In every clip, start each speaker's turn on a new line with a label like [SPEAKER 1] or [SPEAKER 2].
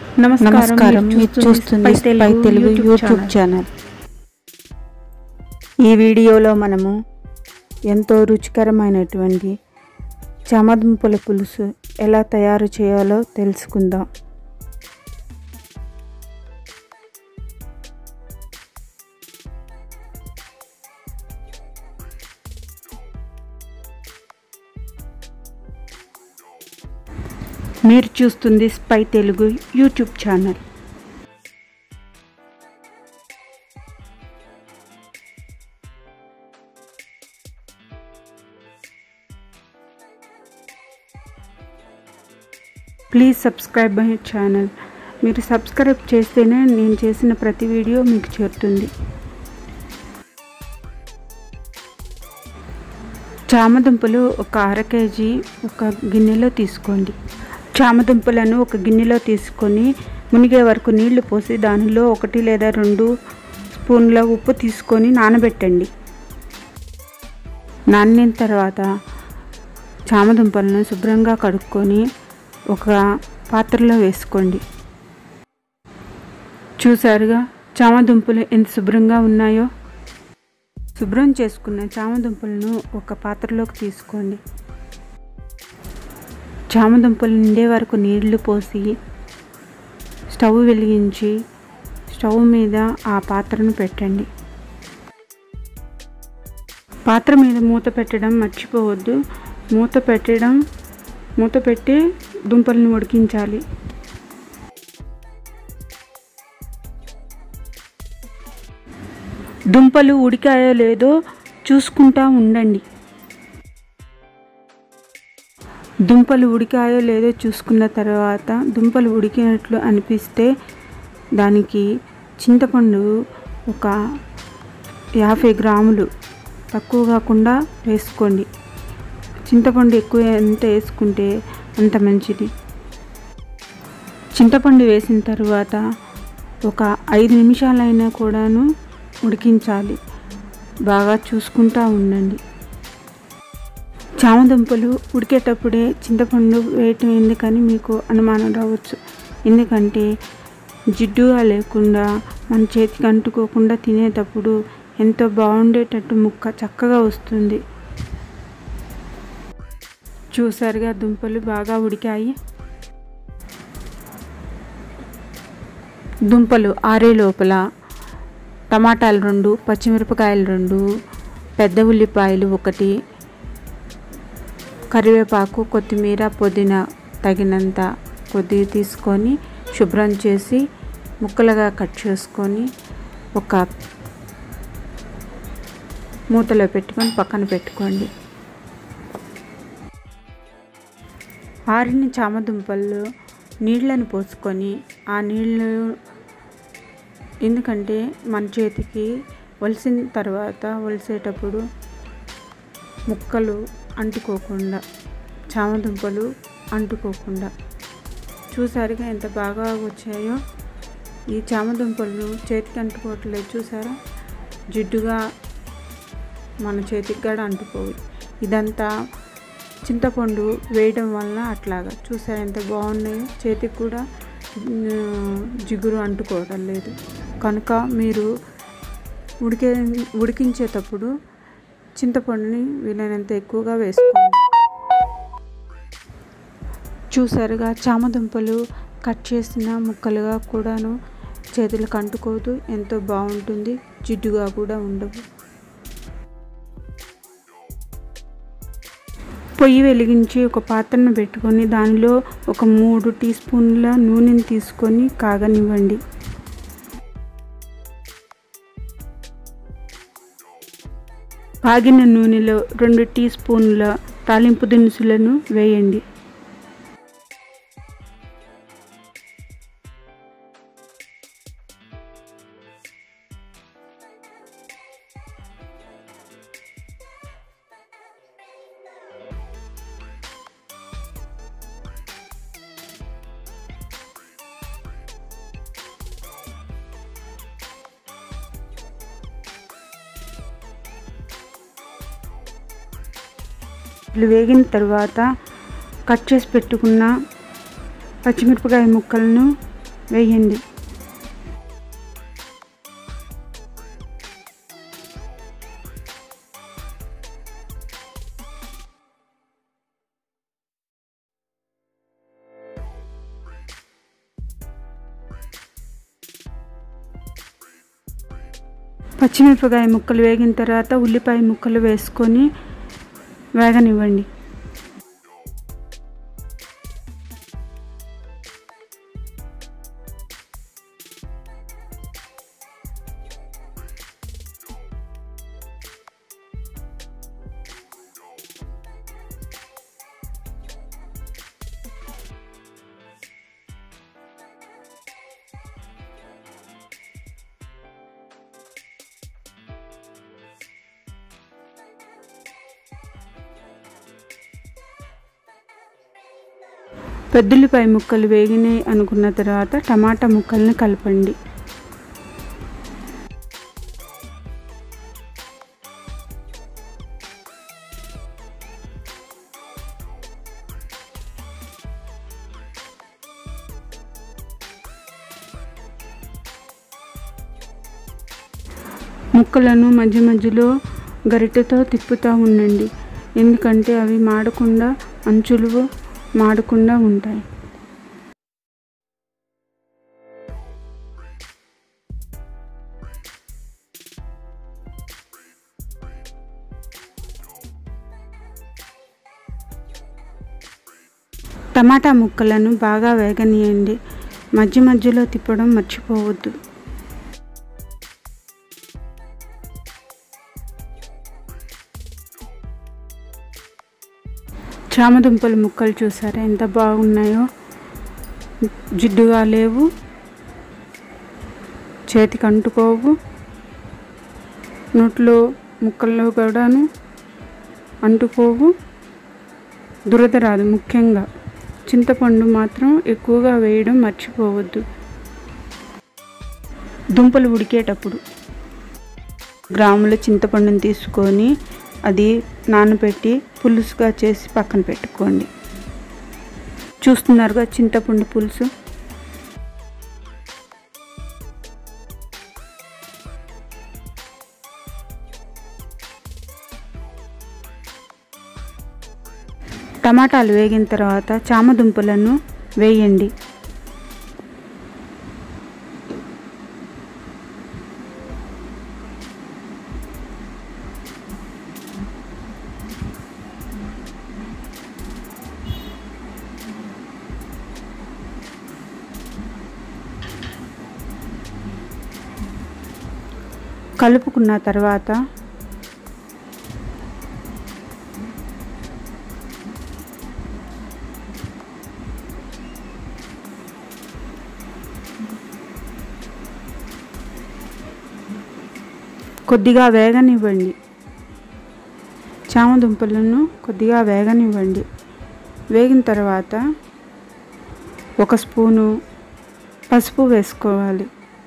[SPEAKER 1] నమస్కారం మీరు చూస్తుంది స్పై తెలుగు యూట్యూబ్ ఛానల్ ఈ వీడియోలో మనము ఎంతో రుచికరమైనటువంటి చామదుంపల పులుసు ఎలా తయారు చేయాలో తెలుసుకుందాం మీరు చూస్తుంది spy Telugu YouTube channel please subscribe my channel మీరు సబ్స్క్రైబ్ చేస్తేనే నేను చేసిన ప్రతి వీడియో మీకు చేరుతుంది చామదుంపలు ఒక అర కేజీ ఒక గిన్నెలో తీసుకోండి చామదుంపలను ఒక గిన్నెలో తీసుకొని మునిగే వరకు నీళ్లు పోసి దానిలో ఒకటి లేదా రెండు స్పూన్ల ఉప్పు తీసుకొని నానబెట్టండి నానిన తర్వాత చామదుంపలను శుభ్రంగా కడుక్కొని ఒక పాత్రలో వేసుకోండి చూసారుగా చామదుంపలు ఎంత శుభ్రంగా ఉన్నాయో శుభ్రం చేసుకున్న చామదుంపలను ఒక పాత్రలోకి తీసుకోండి చామదుంపలు నిండే వరకు నీళ్లు పోసి స్టవ్ వెలిగించి స్టవ్ మీద ఆ పాత్రను పెట్టండి పాత్ర మీద మూత పెట్టడం మర్చిపోవద్దు మూత పెట్టడం మూత పెట్టి దుంపలను ఉడికించాలి దుంపలు ఉడికాయో లేదో చూసుకుంటా ఉండండి దుంపలు ఉడికాయో లేదో చూసుకున్న తర్వాత దుంపలు ఉడికినట్లు అనిపిస్తే దానికి చింతపండు ఒక యాభై గ్రాములు తక్కువ కాకుండా వేసుకోండి చింతపండు ఎక్కువ ఎంత వేసుకుంటే అంత మంచిది చింతపండు వేసిన తర్వాత ఒక ఐదు నిమిషాలైనా కూడాను ఉడికించాలి బాగా చూసుకుంటూ ఉండండి చామదుంపలు ఉడికేటప్పుడే చింతపండు వేయటం ఎందుకని మీకు అనుమానం రావచ్చు ఎందుకంటే జిడ్డుగా లేకుండా మన చేతికి అంటుకోకుండా తినేటప్పుడు ఎంతో బాగుండేటట్టు ముక్క చక్కగా వస్తుంది చూసారుగా దుంపలు బాగా ఉడికాయి దుంపలు ఆరే లోపల టమాటాలు రెండు పచ్చిమిరపకాయలు రెండు పెద్ద ఉల్లిపాయలు ఒకటి కరివేపాకు కొత్తిమీర పుదీనా తగినంత కొద్దిగా తీసుకొని శుభ్రం చేసి ముక్కలుగా కట్ చేసుకొని ఒక మూతలో పెట్టుకొని పక్కన పెట్టుకోండి ఆరిన చామదుంపల్లో నీళ్ళను పోసుకొని ఆ నీళ్ళు ఎందుకంటే మన చేతికి వలిసిన తర్వాత వలిసేటప్పుడు ముక్కలు అంటుకోకుండా చామదుంపలు అంటుకోకుండా చూసారుగా ఎంత బాగా వచ్చాయో ఈ చామదుంపలు చేతికి అంటుకోవట్లేదు చూసారా జిడ్డుగా మన చేతికి కూడా అంటుకోవు ఇదంతా చింతపండు వేయడం వల్ల అట్లాగా చూసారా ఎంత బాగున్నాయో చేతికి కూడా జిగురు అంటుకోవడం లేదు కనుక మీరు ఉడికే ఉడికించేటప్పుడు చింతపండుని వీలైనంత ఎక్కువగా వేసుకోండి చూసారుగా చామదుంపలు కట్ చేసిన ముక్కలుగా కూడాను చేతులకు అంటుకోదు ఎంతో బాగుంటుంది జిడ్డుగా కూడా ఉండవు పొయ్యి వెలిగించి ఒక పాత్రను పెట్టుకొని దానిలో ఒక మూడు టీ స్పూన్ల నూనెని తీసుకొని కాగనివ్వండి కాగిన నూనెలో రెండు టీ స్పూన్ల తాలింపు దినుసులను వేయండి ఇవి వేగిన తర్వాత కట్ చేసి పెట్టుకున్న పచ్చిమిరపకాయ ముక్కలను వేయండి పచ్చిమిరపకాయ ముక్కలు వేగిన తర్వాత ఉల్లిపాయ ముక్కలు వేసుకొని వేగనివ్వండి పెద్దుల్లిపాయ ముక్కలు వేగినాయి అనుకున్న తర్వాత టమాటా ముక్కల్ని కలపండి ముక్కలను మధ్య మధ్యలో గరిటెతో తిప్పుతూ ఉండండి ఎందుకంటే అవి మాడకుండా అంచులు మాడకుండా ఉంటాయి టమాటా ముక్కలను బాగా వేగనీయండి మధ్య మధ్యలో తిప్పడం మర్చిపోవద్దు చామదుంపల ముక్కలు చూసారా ఎంత బాగున్నాయో జిడ్డుగా లేవు చేతికి అంటుకోవు నోట్లో ముక్కల్లో కూడాను అంటుకోవు దురద రాదు ముఖ్యంగా చింతపండు మాత్రం ఎక్కువగా వేయడం మర్చిపోవద్దు దుంపలు ఉడికేటప్పుడు గ్రాముల చింతపండుని తీసుకొని అది నానబెట్టి పులుసుగా చేసి పక్కన పెట్టుకోండి చూస్తున్నారుగా చింతపండు పులుసు టమాటాలు వేగిన తర్వాత చామదుంపలను వేయండి కలుపుకున్న తర్వాత కొద్దిగా వేగనివ్వండి చామదుంపలను కొద్దిగా వేగనివ్వండి వేగిన తర్వాత ఒక స్పూను పసుపు వేసుకోవాలి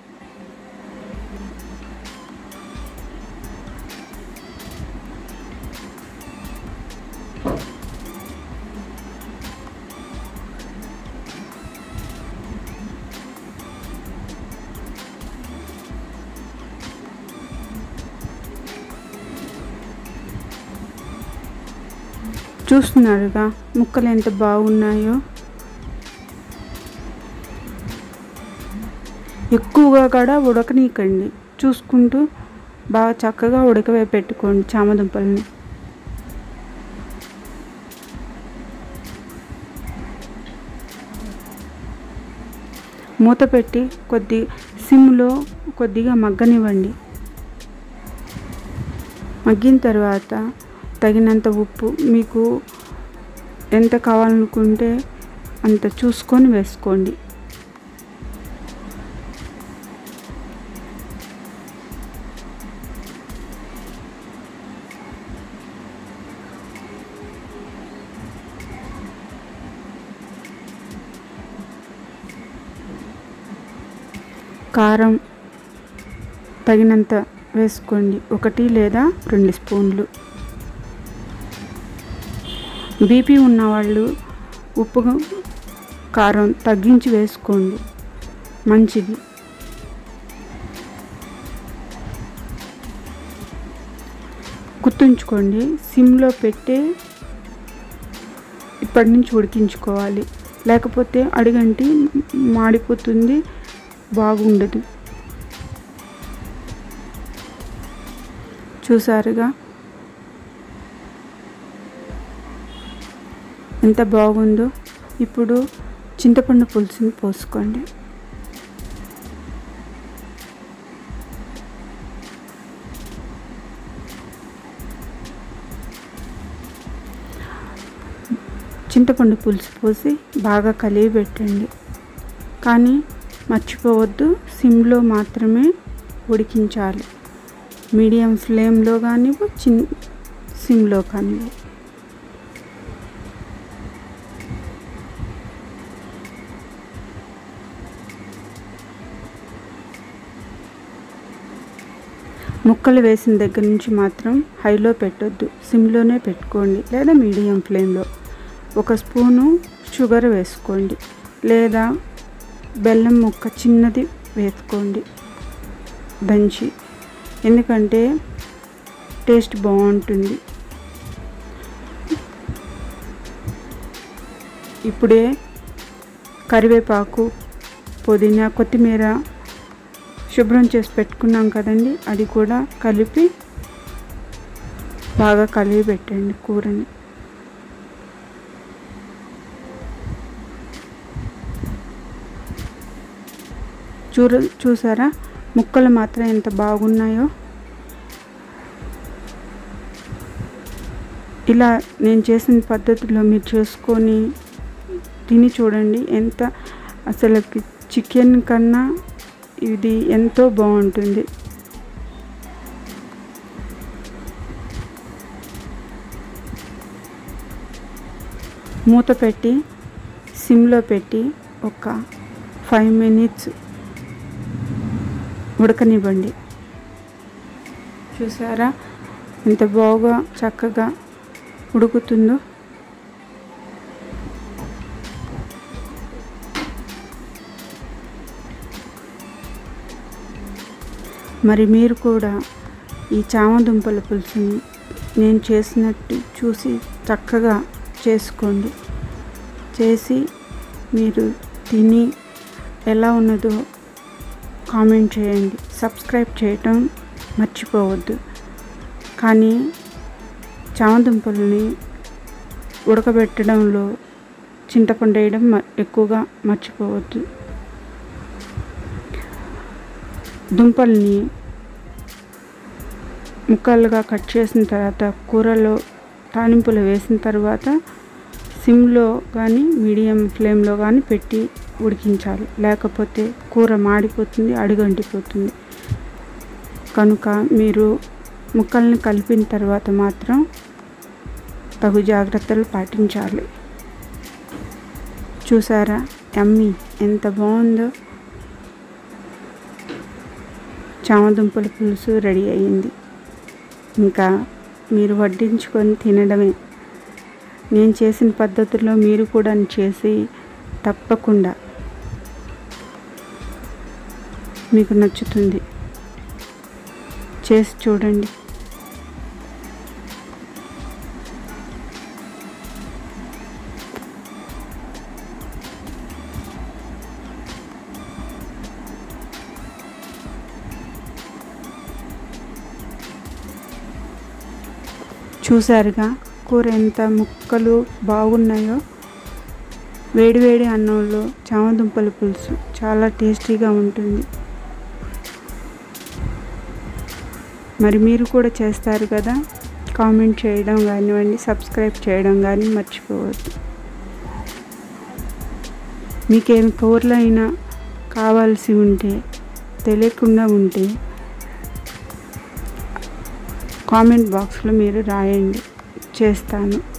[SPEAKER 1] చూస్తున్నారుగా ముక్కలు ఎంత బాగున్నాయో ఎక్కువగా కూడా ఉడకనీకండి చూసుకుంటూ బాగా చక్కగా ఉడకవే పెట్టుకోండి చామదుంపల్ని మూత పెట్టి కొద్ది సిమ్లో కొద్దిగా మగ్గనివ్వండి మగ్గిన తర్వాత తగినంత ఉప్పు మీకు ఎంత కావాలనుకుంటే అంత చూసుకొని వేసుకోండి కారం తగినంత వేసుకోండి ఒకటి లేదా రెండు స్పూన్లు బీపీ ఉన్నవాళ్ళు ఉప్పు కారం తగ్గించి వేసుకోండి మంచిది గుర్తుంచుకోండి సిమ్లో పెట్టి ఇప్పటి నుంచి ఉడికించుకోవాలి లేకపోతే అడుగంటి మాడిపోతుంది బాగుండదు చూసారుగా ఎంత బాగుందో ఇప్పుడు చింతపండు పులుసుని పోసుకోండి చింతపండు పులుసు పోసి బాగా కలిగి పెట్టండి కానీ మర్చిపోవద్దు సిమ్లో మాత్రమే ఉడికించాలి మీడియం ఫ్లేమ్లో కానివ్వు చిన్ సిమ్లో కానివ్వు ముక్కలు వేసిన దగ్గర నుంచి మాత్రం హైలో పెట్టొద్దు సిమ్లోనే పెట్టుకోండి లేదా మీడియం ఫ్లేమ్లో ఒక స్పూను షుగర్ వేసుకోండి లేదా బెల్లం ముక్క చిన్నది వేసుకోండి దంచి ఎందుకంటే టేస్ట్ బాగుంటుంది ఇప్పుడే కరివేపాకు పుదీనా కొత్తిమీర శుభ్రం చేసి పెట్టుకున్నాం కదండి అది కూడా కలిపి బాగా కలిపి పెట్టండి కూరని చూర చూసారా ముక్కలు మాత్రం ఎంత బాగున్నాయో ఇలా నేను చేసిన పద్ధతిలో మీరు చేసుకొని తిని చూడండి ఎంత అసలు చికెన్ కన్నా ఇది ఎంతో బాగుంటుంది మూత పెట్టి సిమ్లో పెట్టి ఒక ఫైవ్ మినిట్స్ ఉడకనివ్వండి చూసారా ఎంత బాగా చక్కగా ఉడుకుతుందో మరి మీరు కూడా ఈ చామదుంపల పులుసుని నేను చేసినట్టు చూసి చక్కగా చేసుకోండి చేసి మీరు తిని ఎలా ఉన్నదో కామెంట్ చేయండి సబ్స్క్రైబ్ చేయటం మర్చిపోవద్దు కానీ చామదుంపల్ని ఉడకబెట్టడంలో చింతపండు వేయడం మ- ఎక్కువగా మర్చిపోవద్దు దుంపల్ని ముక్కలుగా కట్ చేసిన తర్వాత కూరలో తాలింపులు వేసిన తర్వాత సిమ్లో కానీ మీడియం ఫ్లేమ్లో కానీ పెట్టి ఉడికించాలి లేకపోతే కూర మాడిపోతుంది అడుగంటిపోతుంది కనుక మీరు ముక్కల్ని కలిపిన తర్వాత మాత్రం తగు జాగ్రత్తలు పాటించాలి చూసారా ఎమ్మి ఎంత బాగుందో చామదుంపల పులుసు రెడీ అయ్యింది ఇంకా మీరు వడ్డించుకొని తినడమే నేను చేసిన పద్ధతిలో మీరు కూడా చేసి తప్పకుండా మీకు నచ్చుతుంది చేసి చూడండి చూసారుగా కూర ఎంత ముక్కలు బాగున్నాయో వేడివేడి అన్నంలో చామదుంపల పులుసు చాలా టేస్టీగా ఉంటుంది మరి మీరు కూడా చేస్తారు కదా కామెంట్ చేయడం కానివ్వండి సబ్స్క్రైబ్ చేయడం కానీ మర్చిపోవద్దు మీకేం కూరలు అయినా కావాల్సి ఉంటే తెలియకుండా ఉంటే కామెంట్ బాక్స్లో మీరు రాయండి చేస్తాను